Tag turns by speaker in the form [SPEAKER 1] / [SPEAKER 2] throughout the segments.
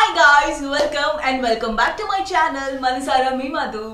[SPEAKER 1] Hi guys welcome and welcome back to my channel మనసారా మీ Madhu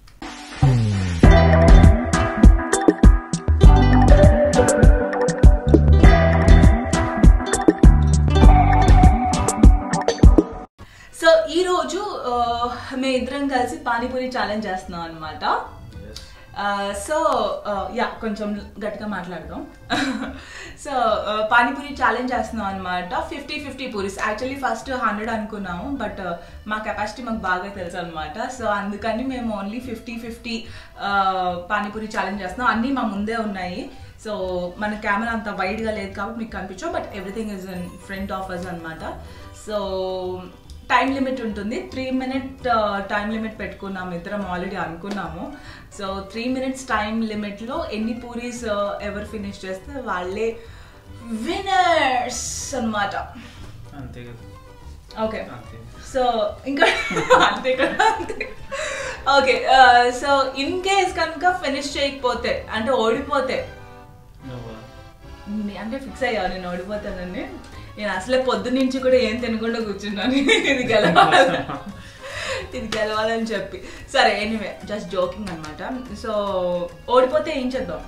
[SPEAKER 1] so ఈ రోజు ఆ, మేము ఇద్దరం కలిసి పానీపూరి ఛాలెంజ్ చేస్తున్నాం అనమాట సో యా కొంచెం గట్టిగా మాట్లాడదాం సో పానీపూరి ఛాలెంజ్ చేస్తున్నాం అనమాట fifty fifty puris actually first hundred అనుకున్నాము బట్ మా కెపాసిటీ మాకు బాగా తెలుసు అనమాట సో అందుకని మేము only fifty fifty panipuri challenge చేస్తున్నాం అన్నీ మా ముందే ఉన్నాయి సో మన కెమెరా అంత వైడ్గా లేదు కాబట్టి మీకు కనిపించవు but everything is in front of us అనమాట సో టైం లిమిట్ ఉంటుంది త్రీ మినిట్ టైం లిమిట్ పెట్టుకున్నాము ఇద్దరం ఆల్రెడీ అనుకున్నాము సో త్రీ మినిట్స్ టైం లిమిట్లో ఎన్ని పూరీస్ ఎవరు ఫినిష్ చేస్తే వాళ్ళే వినర్స్ అన్నమాట
[SPEAKER 2] అంతే కదా
[SPEAKER 1] ఓకే
[SPEAKER 2] అంతే
[SPEAKER 1] సో ఇంకా అంతే కదా అంతే ఓకే సో ఇన్ కేస్ కనుక ఫినిష్ చేయకపోతే అంటే ఓడిపోతే
[SPEAKER 2] నువ్వా
[SPEAKER 1] నే- అంటే ఫిక్స్ అయ్యా నేను ఓడిపోతానని నేను అసలే పొద్దు నుంచి కూడా ఏం తినకుండా కూర్చున్నాను ఇది గెలవాలి ఇది గెలవాలని చెప్పి సరే ఎనీవే జస్ట్ జోకింగ్ అనమాట సో ఓడిపోతే ఏం చేద్దాం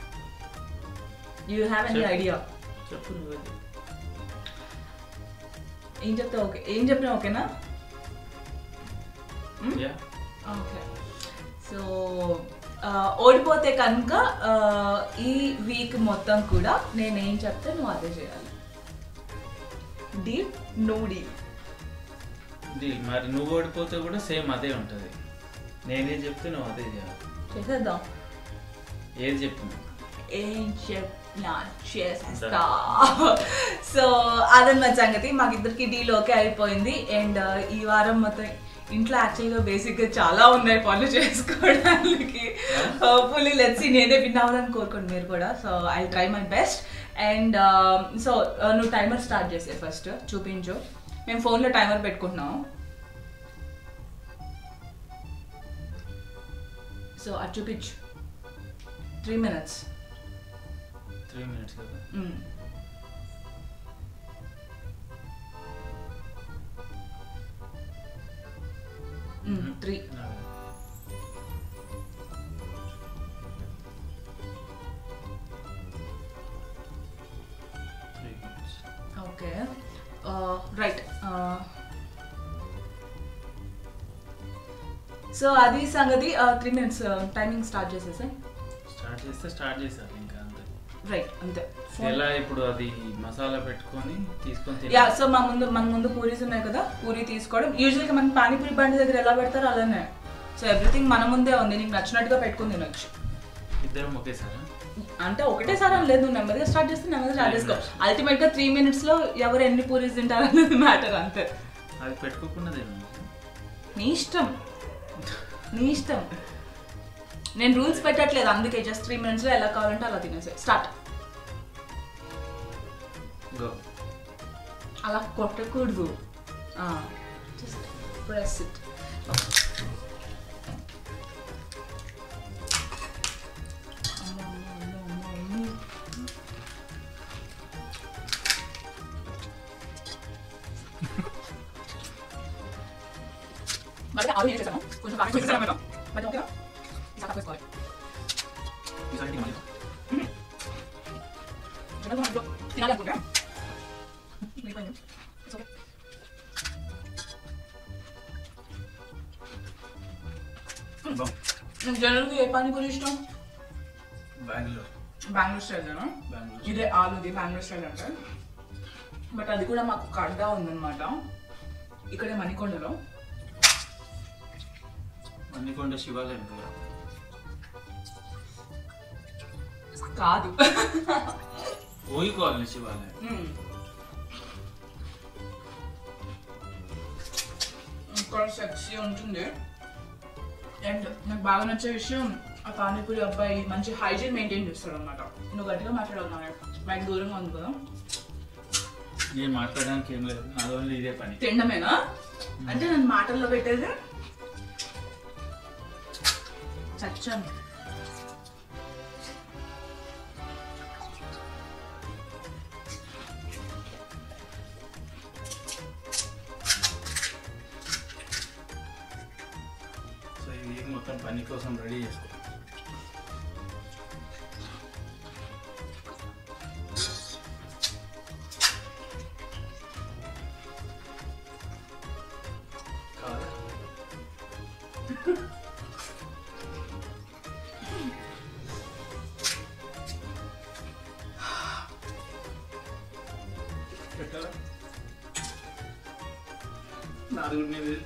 [SPEAKER 1] యూ హ్యావ్ ఎనీ
[SPEAKER 2] చెప్పు.
[SPEAKER 1] ఐడియా
[SPEAKER 2] చెప్పు నువ్వే
[SPEAKER 1] ఏం చెప్తే ఓకే ఏం చెప్పినా ఓకేనా
[SPEAKER 2] యా
[SPEAKER 1] ఓకే సో ఓడిపోతే కనుక ఈ వీక్ మొత్తం కూడా నేను ఏం చెప్తే నువ్వు అదే చేయాలి డీల్ నో డీల్
[SPEAKER 2] డీల్ మరి నువ్వు ఓడిపోతే కూడా సేమ్ అదే ఉంటుంది నేనే చెప్తే నువ్వు అదే చేయాలి
[SPEAKER 1] చేసేద్దాం
[SPEAKER 2] ఏది చెప్పు
[SPEAKER 1] ఏం చెప్పినా చేసేస్తా సో అదన్న సంగతి మాకిద్దరికి డీల్ ఓకే అయిపోయింది అండ్ ఈ వారం మొత్తం ఇంట్లో యాక్చువల్గా బేసిక్గా చాలా ఉన్నాయి పనులు చేసుకోవడానికి ఫుల్లీ లెట్సి నేనే విన్ అవ్వాలని కోరుకోండి మీరు కూడా so I try my best and so నువ్వు టైమర్ స్టార్ట్ చేసే ఫస్ట్ చూపించు మేము ఫోన్లో టైమర్ పెట్టుకుంటున్నాము సో అది చూపించు త్రీ మినిట్స్
[SPEAKER 2] త్రీ మినిట్స్ కదా
[SPEAKER 1] three
[SPEAKER 2] three minutes
[SPEAKER 1] okay right so అది సంగతి త్రీ మినిట్స్ టైమింగ్ స్టార్ట్ చేసేసా
[SPEAKER 2] స్టార్ట్ చేస్తే స్టార్ట్ చేసాలి ఇంకా అంతే
[SPEAKER 1] రైట్ అంతే
[SPEAKER 2] ఎలా ఇప్పుడు అది మసాలా పెట్టుకొని తీసుకొని
[SPEAKER 1] యా
[SPEAKER 2] తినాలి
[SPEAKER 1] సో మా ముందు మన ముందు పూరీస్ ఉన్నాయి కదా పూరి తీసుకోవడం యూజువల్గా మన పానీపూరి బండి దగ్గర ఎలా పెడతారో అలానే సో ఎవ్రీథింగ్ మన ముందే ఉంది నీకు నచ్చినట్టుగా పెట్టుకుని తినొచ్చు
[SPEAKER 2] ఇద్దరం ఒకేసారా
[SPEAKER 1] అంటే ఒకటేసారి అని లేదు నువ్వు నెమ్మదిగా స్టార్ట్ చేస్తే నెమ్మదిగా స్టార్ట్ చేసుకో అల్టిమేట్ గా త్రీ మినిట్స్ లో ఎవరు ఎన్ని పూరీస్ తింటారు అనేది మ్యాటర్ అంతే
[SPEAKER 2] అది పెట్టుకోకుండా తిను
[SPEAKER 1] నీ ఇష్టం నీ ఇష్టం నేను రూల్స్ పెట్టట్లేదు అందుకే జస్ట్ త్రీ మినిట్స్ లో ఎలా కావాలంటే అలా తినేసే స్టార్ట్
[SPEAKER 2] గో
[SPEAKER 1] అలా కొట్టకూడదు జస్ట్ ప్రెస్ ఇట్ మరి ఆరు ఏం చేసాను కొంచెం బాగా చేసాను మేడం మరి ఓకేనా ఈసారి తక్కువ వేసుకోవాలి
[SPEAKER 2] ఈసారి తినాలి.
[SPEAKER 1] చిన్నగా మనకు తినాలి అనుకుంటా మిగిలిపోయింది ఇట్స్ ఓకే
[SPEAKER 2] బాగుంది.
[SPEAKER 1] నీకు జనరల్గా ఏ పానీపూరి ఇష్టం
[SPEAKER 2] బెంగళూరు
[SPEAKER 1] బెంగళూరు స్టైల్నా
[SPEAKER 2] బెంగళూరు
[SPEAKER 1] ఇదే ఆలుది బెంగళూరు స్టైల్ అంటే బట్ అది కూడా మాకు ఒక అడ్డా ఉందన్నమాట ఇక్కడే మణికొండలో
[SPEAKER 2] మన్నికొండ శివాలయం కదా
[SPEAKER 1] కాదు
[SPEAKER 2] ఓయి కాలనీ శివాలయం
[SPEAKER 1] మ్మ్. ఇక్కడ సెక్సీ ఉంటుంది అండ్ నాకు బాగా నచ్చే విషయం ఆ పానీపూరి అబ్బాయి మంచి హైజీన్ మెయింటైన్ చేస్తాడు అనమాట నువ్వు గట్టిగా మాట్లాడుతున్నావు మైక్ దూరంగా ఉంది కదా
[SPEAKER 2] నేను మాట్లాడడానికి ఏం లేదు నాది ఓన్లీ ఇదే పని
[SPEAKER 1] తినడమేనా అంటే నేను మాటల్లో పెట్టేది చచ్చాను
[SPEAKER 2] పని కోసం రెడీ చేసుకో కాదా? పెట్టాలా నాది కూడా నీది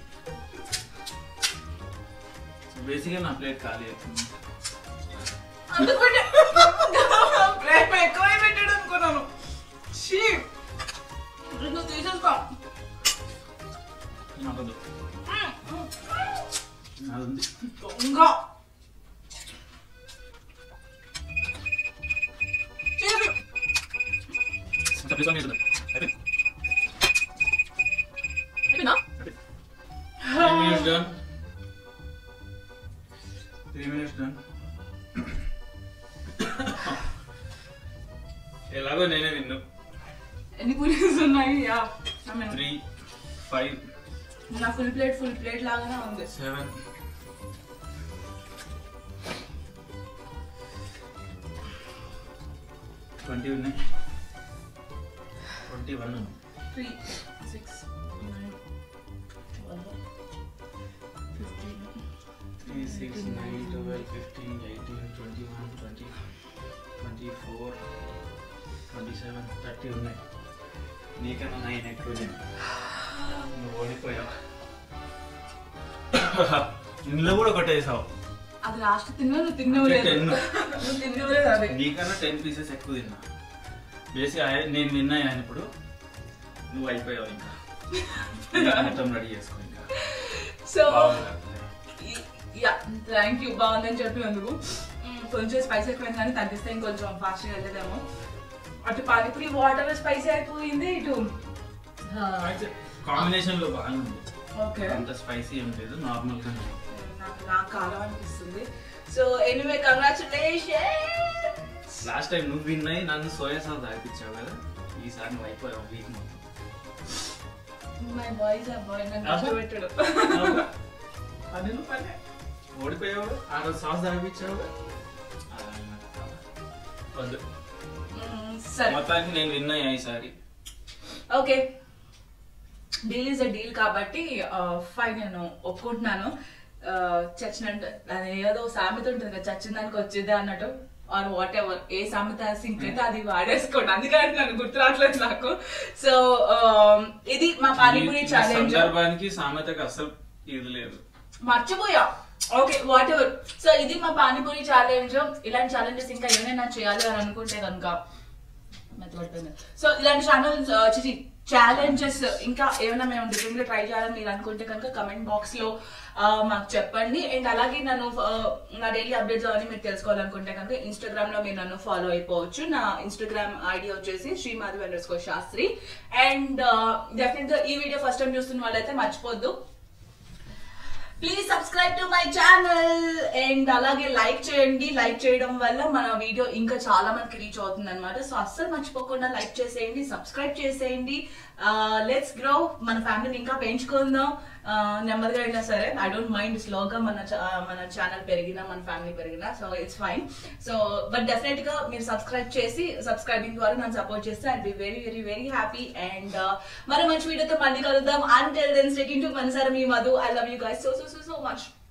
[SPEAKER 2] బేసిక్గా నా ప్లేట్ ఖాళీ అవుతుంది
[SPEAKER 1] అందుకు పెట్టా- ప్రేమ ఎక్కువై పెట్టాడు అనుకున్నాను షీ నువ్వు తీసేసుకో
[SPEAKER 2] నాకొద్దు నాది ఉంది
[SPEAKER 1] దొంగ చేరు.
[SPEAKER 2] చెప్పేసి మీద అయిపోయింది
[SPEAKER 1] అయిపోయిందా?
[SPEAKER 2] Three minutes done three minutes done ఎలాగో నేనే విన్ను
[SPEAKER 1] ఎన్ని పూరీస్ ఉన్నాయి yeah I mean,
[SPEAKER 2] three five
[SPEAKER 1] నా ఫుల్ ప్లేట్ ఫుల్ ప్లేట్ లాగానే ఉంది
[SPEAKER 2] సెవెన్ ట్వంటీ ఉన్నాయి ట్వంటీ వన్ ఉంది
[SPEAKER 1] three six nine twelve fifteen
[SPEAKER 2] three six nine twelve fifteen eighteen twenty one twenty twenty four twenty seven thirty ఉన్నాయి నీకన్నా nine ఎక్కువ నేను నువ్వు ఓడిపోయావు ఇందులో కూడా ఒకటేసావు
[SPEAKER 1] అది లాస్ట్ తిన్నా నువ్వు తిన్నవలేదు
[SPEAKER 2] Ten.
[SPEAKER 1] నువ్వు తిన్నవలేదు అది
[SPEAKER 2] నీకన్నా టెన్ పీసెస్ ఎక్కువ తిన్నా బేసిక్ నేను విన్నా ఆయన ఇప్పుడు నువ్వు అయిపోయావు ఇంకా ఇంకా మొత్తం రెడీ చేసుకో ఇంకా
[SPEAKER 1] సో
[SPEAKER 2] బాగుంది.
[SPEAKER 1] యా థ్యాంక్ యూ బాగుందని చెప్పినందుకు మ్మ్, కొంచెం స్పైస్ ఎక్కువైంది కానీ తగ్గిస్తే ఇంకొంచెం ఫాస్ట్గా వెళ్ళేదేమో అటు పానీపూరి వాటర్ స్పైసీ అయిపోయింది ఇటు
[SPEAKER 2] అయితే కాంబినేషన్ లో బాగుంది
[SPEAKER 1] ఓకే
[SPEAKER 2] అంత స్పైసీ ఏం లేదు నార్మల్ గా ఉంది.
[SPEAKER 1] నాకు నాకు కాలం అనిపిస్తుంది so anyway congratulation
[SPEAKER 2] last time నువ్వు విన్నాయి నన్ను సోయా సాస్ తాగిపించావు కదా ఈసారి నువ్వు అయిపోయావు వీక్ మొత్తం
[SPEAKER 1] మై బాయ్స్ ఆ బాయ్ నన్ను
[SPEAKER 2] అబ్బా.
[SPEAKER 1] పెట్టాడు
[SPEAKER 2] పని నువ్వు పనే. ఓడిపోయావు కదా? ఆ రోజు సాస్ తాగిపించావు కదా? అలా అన్నమాట. వద్దు
[SPEAKER 1] సరే
[SPEAKER 2] మొత్తానికి నేను విన్నాయి ఈసారి
[SPEAKER 1] okay deal is a deal కాబట్టి ఫైన్ నేను ఒప్పుకుంటున్నాను ఆ, చచ్చినట్టు అది ఏదో సామెత ఉంటుంది కదా చచ్చిన దానికి వచ్చింది అన్నట్టు ఆర్ వాట్ ఎవర్ ఏ సామెత సింక్ అయితే అది వాడేసుకోండి అందుకని నన్ను గుర్తు రావట్లేదు నాకు సో ఇది మా పానీపూరి
[SPEAKER 2] ఈ- ఈ
[SPEAKER 1] ఛాలెంజ్
[SPEAKER 2] సందర్భానికి సామెతకు అసలు ఇది లేదు
[SPEAKER 1] మర్చిపోయా ఓకే వాట్ ఎవర్ సో ఇది మా పానీపూరి ఛాలెంజ్ ఇలాంటి ఛాలెంజెస్ ఇంకా ఏమైనా చేయాలి అని అనుకుంటే కనుక మెత్తబడిపోయింది సో ఇలాంటి ఛానల్స్ చిచి ఛాలెంజెస్ ఇంకా ఏమైనా మేము డిఫరెంట్ గా ట్రై చేయాలని మీరు అనుకుంటే కనుక కమెంట్ బాక్స్ లో ఆ, మాకు చెప్పండి అండ్ అలాగే నన్ను ఆ, నా డైలీ అప్డేట్స్ అవన్నీ మీరు తెలుసుకోవాలనుకుంటే కనుక ఇన్స్టాగ్రామ్ లో మీరు నన్ను ఫాలో అయిపోవచ్చు నా ఇన్స్టాగ్రామ్ ఐడి వచ్చేసి Srimadhavi underscore Sastri and definite గా ఈ వీడియో ఫస్ట్ టైం చూస్తున్న వాళ్ళైతే మర్చిపోద్దు please subscribe to my channel and అలాగే లైక్ చేయండి లైక్ చేయడం వల్ల మన వీడియో ఇంకా చాలా మందికి రీచ్ అవుతుంది అనమాట సో అస్సలు మర్చిపోకుండా లైక్ చేసేయండి సబ్స్క్రైబ్ చేసేయండి లెట్స్ గ్రో మన ఫ్యామిలీని ఇంకా పెంచుకుందాం ఆ, నెమ్మదిగా అయినా సరే ఐ డోంట్ మైండ్ స్లోగా మన చ- ఆ, మన ఛానల్ పెరిగినా మన ఫ్యామిలీ పెరిగినా so it's fine so but definite గా మీరు సబ్స్క్రైబ్ చేసి సబ్స్క్రైబింగ్ ద్వారా నన్ను సపోర్ట్ చేస్తే I be very very very happy and మరో మంచి వీడియోతో మళ్ళీ కలుద్దాం అండ్ దెన్ స్టేకింగ్ టు మనసార మీ Madhu I love you guys so so so so much